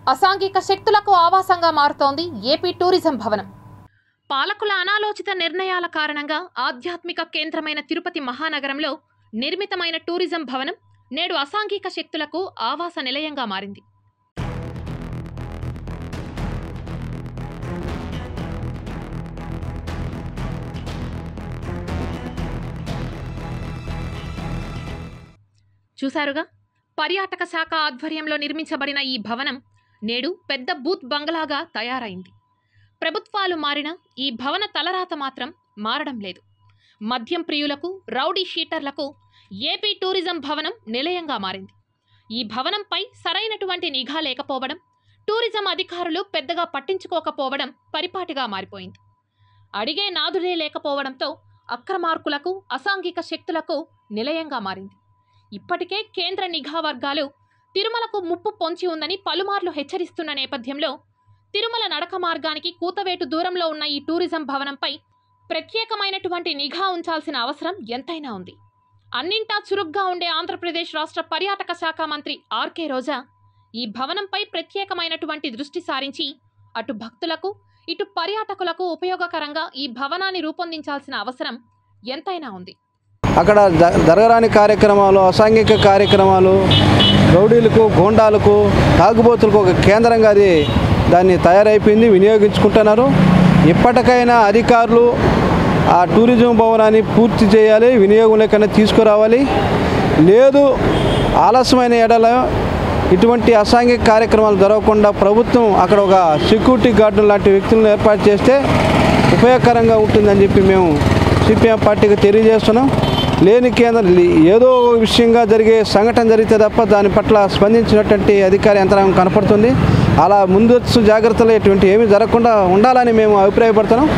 అసాంఘిక శక్తులకు ఆవాసంగా మారుతోంది ఏపీ టూరిజం భవనం పాలకుల అనాలోచిత నిర్ణయాల కారణంగా ఆధ్యాత్మిక కేంద్రమైన తిరుపతి మహానగరంలో నిర్మితమైన టూరిజం భవనం నేడు అసాంఘిక శక్తులకు ఆవాస నిలయంగా మారింది చూశారుగా పర్యాటక శాఖ ఆధ్వర్యంలో నిర్మించబడిన ఈ భవనం నేడు పెద్ద బూత్ బంగ్లాగా తయారైంది ప్రభుత్వాలు మారినా ఈ భవన తలరాత మాత్రం మారడం లేదు మద్యం ప్రియులకు రౌడీ షీటర్లకు ఏపీ టూరిజం భవనం నిలయంగా మారింది ఈ భవనంపై సరైనటువంటి నిఘా లేకపోవడం టూరిజం అధికారులు పెద్దగా పట్టించుకోకపోవడం పరిపాటిగా మారిపోయింది అడిగే నాదుడే లేకపోవడంతో అక్రమార్కులకు అసాంఘిక శక్తులకు నిలయంగా మారింది ఇప్పటికే కేంద్ర నిఘా వర్గాలు తిరుమలకు ముప్పు పొంచి ఉందని పలుమార్లు హెచ్చరిస్తున్న నేపథ్యంలో తిరుమల నడక మార్గానికి కూతవేటు దూరంలో ఉన్న ఈ టూరిజం భవనంపై ప్రత్యేకమైనటువంటి నిఘా ఉంచాల్సిన అవసరం ఎంతైనా ఉంది అన్నింటా చురుగ్గా ఉండే ఆంధ్రప్రదేశ్ రాష్ట్ర పర్యాటక శాఖ మంత్రి ఆర్కే రోజా ఈ భవనంపై ప్రత్యేకమైనటువంటి దృష్టి సారించి అటు భక్తులకు ఇటు పర్యాటకులకు ఉపయోగకరంగా ఈ భవనాన్ని రూపొందించాల్సిన అవసరం ఎంతైనా ఉంది అక్కడ జ- జరగరాని కార్యక్రమాలు అసాంఘిక కార్యక్రమాలు రౌడీలకు గోండాలకు తాగుబోతులకు ఒక కేంద్రంగా అది దాన్ని తయారైపోయింది వినియోగించుకుంటున్నారు ఇప్పటికైనా అధికారులు ఆ టూరిజం భవనాన్ని పూర్తి చేయాలి వినియోగంలోకైనా తీసుకురావాలి లేదు ఆలస్యమైన ఎడల ఇటువంటి అసాంఘిక కార్యక్రమాలు జరగకుండా ప్రభుత్వం అక్కడ ఒక సెక్యూరిటీ గార్డు లాంటి వ్యక్తులను ఏర్పాటు చేస్తే ఉపయోగకరంగా ఉంటుందని చెప్పి మేము సిపిఎం పార్టీకి తెలియజేస్తున్నాం లేని కేంద్రం ఏదో ఒక విషయంగా జరిగే సంఘటన జరిగితే తప్ప దాని పట్ల స్పందించినటువంటి అధికార యంత్రాంగం కనపడుతుంది అలా ముందస్తు జాగ్రత్తలు ఇటువంటి ఏమీ జరగకుండా ఉండాలని మేము అభిప్రాయపడుతున్నాం